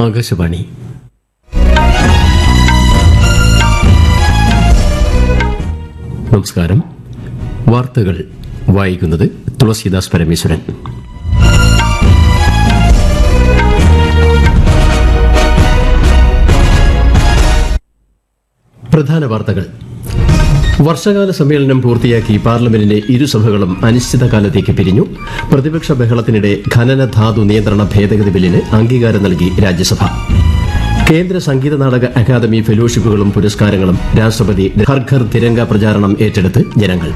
ആകാശവാണി നമസ്കാരം വാർത്തകൾ വായിക്കുന്നത് തുളസീദാസ് പരമേശ്വരൻ പ്രധാന വാർത്തകൾ വർഷകാല സമ്മേളനം പൂർത്തിയാക്കി പാർലമെന്റിന്റെ ഇരുസഭകളും അനിശ്ചിതകാലത്തേക്ക് പിരിഞ്ഞു പ്രതിപക്ഷ ബഹളത്തിനിടെ ഖനന ധാതു നിയന്ത്രണ ഭേദഗതി ബില്ലിന് അംഗീകാരം നൽകി രാജ്യസഭ കേന്ദ്ര സംഗീത നാടക അക്കാദമി ഫെലോഷിപ്പുകളും പുരസ്കാരങ്ങളും രാഷ്ട്രപതി ഹർ ഘർ തിരങ്ക പ്രചാരണം ഏറ്റെടുത്ത് ജനങ്ങൾ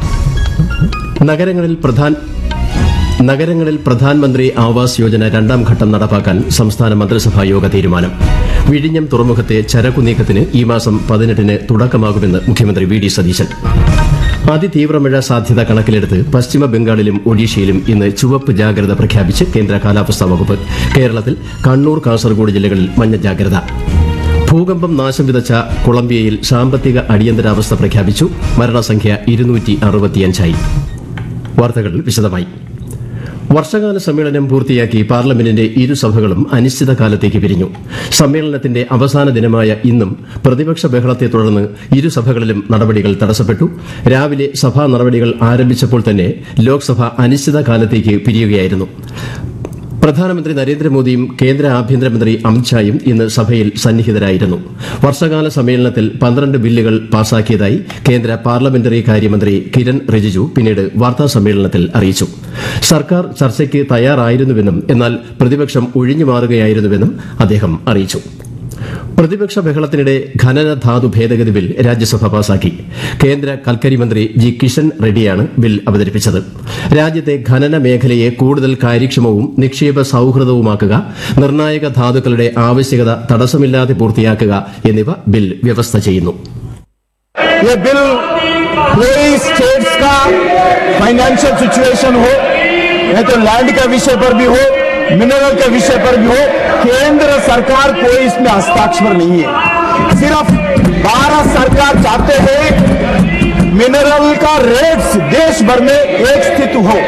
നഗരങ്ങളിൽ പ്രധാൻ നഗരങ്ങളിൽ പ്രധാനമന്ത്രി ആവാസ് യോജന രണ്ടാം ഘട്ടം നടപ്പാക്കാൻ സംസ്ഥാന മന്ത്രിസഭാ യോഗ തീരുമാനം വിഴിഞ്ഞം തുറമുഖത്തെ ചരക്കു നീക്കത്തിന് ഈ മാസം പതിനെട്ടിന് തുടക്കമാകുമെന്ന് മുഖ്യമന്ത്രി വി ഡി സതീശൻ അതിതീവ്ര മഴ സാധ്യത കണക്കിലെടുത്ത് പശ്ചിമ ബംഗാളിലും ഒഡീഷയിലും ഇന്ന് ചുവപ്പ് ജാഗ്രത പ്രഖ്യാപിച്ച് കേന്ദ്ര കാലാവസ്ഥാ വകുപ്പ് കേരളത്തിൽ കണ്ണൂർ കാസർഗോഡ് ജില്ലകളിൽ മഞ്ഞ ജാഗ്രത ഭൂകമ്പം നാശം വിതച്ച കൊളംബിയയിൽ സാമ്പത്തിക അടിയന്തരാവസ്ഥ പ്രഖ്യാപിച്ചു മരണസംഖ്യ ഇരുന്നൂറ്റി അറുപത്തിയഞ്ചായി വാർത്തകൾ വിശദമായി വർഷകാല സമ്മേളനം പൂർത്തിയാക്കി പാർലമെന്റിന്റെ ഇരുസഭകളും അനിശ്ചിതകാലത്തേക്ക് പിരിഞ്ഞു സമ്മേളനത്തിന്റെ അവസാന ദിനമായ ഇന്നും പ്രതിപക്ഷ ബഹളത്തെ തുടർന്ന് ഇരുസഭകളിലും നടപടികൾ തടസ്സപ്പെട്ടു രാവിലെ സഭാ നടപടികൾ ആരംഭിച്ചപ്പോൾ തന്നെ ലോക്സഭ അനിശ്ചിതകാലത്തേക്ക് പിരിയുകയായിരുന്നു പ്രധാനമന്ത്രി നരേന്ദ്രമോദിയും കേന്ദ്ര ആഭ്യന്തരമന്ത്രി അമിത്ഷായും ഇന്ന് സഭയിൽ സന്നിഹിതരായിരുന്നു വർഷകാല സമ്മേളനത്തിൽ പന്ത്രണ്ട് ബില്ലുകൾ പാസാക്കിയതായി കേന്ദ്ര പാർലമെന്ററി കാര്യമന്ത്രി കിരൺ റിജിജു പിന്നീട് വാർത്താ സമ്മേളനത്തിൽ അറിയിച്ചു സർക്കാർ ചർച്ചയ്ക്ക് തയ്യാറായിരുന്നുവെന്നും എന്നാൽ പ്രതിപക്ഷം ഒഴിഞ്ഞുമാറുകയായിരുന്നുവെന്നും അദ്ദേഹം അറിയിച്ചു പ്രതിപക്ഷ ബഹളത്തിനിടെ ഖനന ധാതു ഭേദഗതി ബിൽ രാജ്യസഭ പാസാക്കി കേന്ദ്ര കൽക്കരി മന്ത്രി ജി കിഷൻ റെഡ്ഡിയാണ് ബിൽ അവതരിപ്പിച്ചത് രാജ്യത്തെ ഖനന മേഖലയെ കൂടുതൽ കാര്യക്ഷമവും നിക്ഷേപ സൌഹൃദവുമാക്കുക നിർണായക ധാതുക്കളുടെ ആവശ്യകത തടസ്സമില്ലാതെ പൂർത്തിയാക്കുക എന്നിവ ബിൽ വ്യവസ്ഥ ചെയ്യുന്നു ये बिल कोई स्टेट्स का फाइनेंशियल सिचुएशन हो या तो लैंड के विषय पर भी हो मिनरल के विषय पर भी हो केंद्र सरकार कोई इसमें हस्ताक्षर नहीं है सिर्फ भारत सरकार चाहते हैं मिनरल का रेट्स देश भर में एक स्थित हो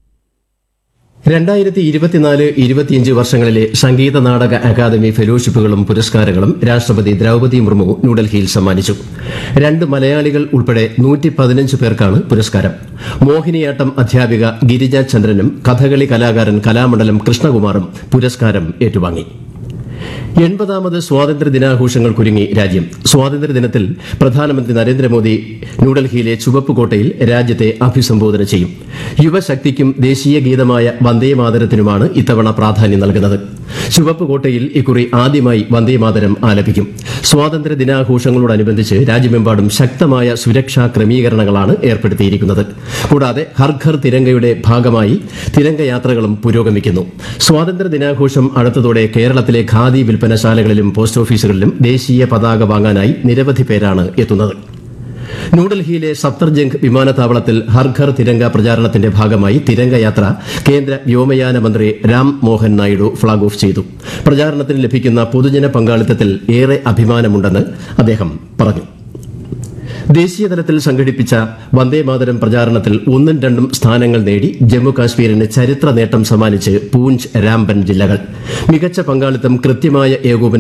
രണ്ടായിരത്തി ഇരുപത്തിനാല് ഇരുപത്തിയഞ്ച് വർഷങ്ങളിലെ സംഗീത നാടക അക്കാദമി ഫെലോഷിപ്പുകളും പുരസ്കാരങ്ങളും രാഷ്ട്രപതി ദ്രൌപദി മുർമു ന്യൂഡൽഹിയിൽ സമ്മാനിച്ചു രണ്ട് മലയാളികൾ ഉൾപ്പെടെ നൂറ്റി പതിനഞ്ച് പേർക്കാണ് പുരസ്കാരം മോഹിനിയാട്ടം അധ്യാപിക ഗിരിജ ചന്ദ്രനും കഥകളി കലാകാരൻ കലാമണ്ഡലം കൃഷ്ണകുമാറും പുരസ്കാരം ഏറ്റുവാങ്ങി എൺപതാമത് സ്വാതന്ത്ര്യ ദിനാഘോഷങ്ങൾക്കൊരുങ്ങി രാജ്യം സ്വാതന്ത്ര്യദിനത്തിൽ പ്രധാനമന്ത്രി നരേന്ദ്രമോദി ന്യൂഡൽഹിയിലെ ചുവപ്പ് കോട്ടയിൽ രാജ്യത്തെ അഭിസംബോധന ചെയ്യും യുവശക്തിക്കും ദേശീയ ഗീതമായ വന്ദേമാതരത്തിനുമാണ് ഇത്തവണ പ്രാധാന്യം നൽകുന്നത് ചുവപ്പ് കോട്ടയിൽ ഇക്കുറി ആദ്യമായി വന്ദേമാതരം ആലപിക്കും സ്വാതന്ത്ര്യ ദിനാഘോഷങ്ങളോടനുബന്ധിച്ച് രാജ്യമെമ്പാടും ശക്തമായ സുരക്ഷാ ക്രമീകരണങ്ങളാണ് ഏർപ്പെടുത്തിയിരിക്കുന്നത് കൂടാതെ ഹർ ഘർ തിരങ്കയുടെ ഭാഗമായി തിരങ്കയാത്രകളും പുരോഗമിക്കുന്നു സ്വാതന്ത്ര്യ ദിനാഘോഷം അടുത്തതോടെ കേരളത്തിലെ ഖാദി വിൽപ്പനശാലകളിലും പോസ്റ്റ് ഓഫീസുകളിലും ദേശീയ പതാക വാങ്ങാനായി നിരവധി പേരാണ് എത്തുന്നത് ന്യൂഡൽഹിയിലെ സഫ്തർജംഗ് വിമാനത്താവളത്തിൽ ഹർ ഘർ തിരങ്ക പ്രചാരണത്തിന്റെ ഭാഗമായി തിരങ്കയാത്ര കേന്ദ്ര വ്യോമയാന മന്ത്രി രാം മോഹൻ നായിഡു ഫ്ളാഗ് ഓഫ് ചെയ്തു പ്രചാരണത്തിന് ലഭിക്കുന്ന പൊതുജന പങ്കാളിത്തത്തിൽ ഏറെ അഭിമാനമുണ്ടെന്ന് അദ്ദേഹം പറഞ്ഞു ദേശീയതലത്തിൽ സംഘടിപ്പിച്ച വന്ദേമാതരം പ്രചാരണത്തിൽ ഒന്നും രണ്ടും സ്ഥാനങ്ങൾ നേടി ജമ്മു കാശ്മീരിന് ചരിത്ര നേട്ടം സമ്മാനിച്ച് പൂഞ്ച് രാംബൻ ജില്ലകൾ മികച്ച പങ്കാളിത്തം കൃത്യമായ ഏകോപനം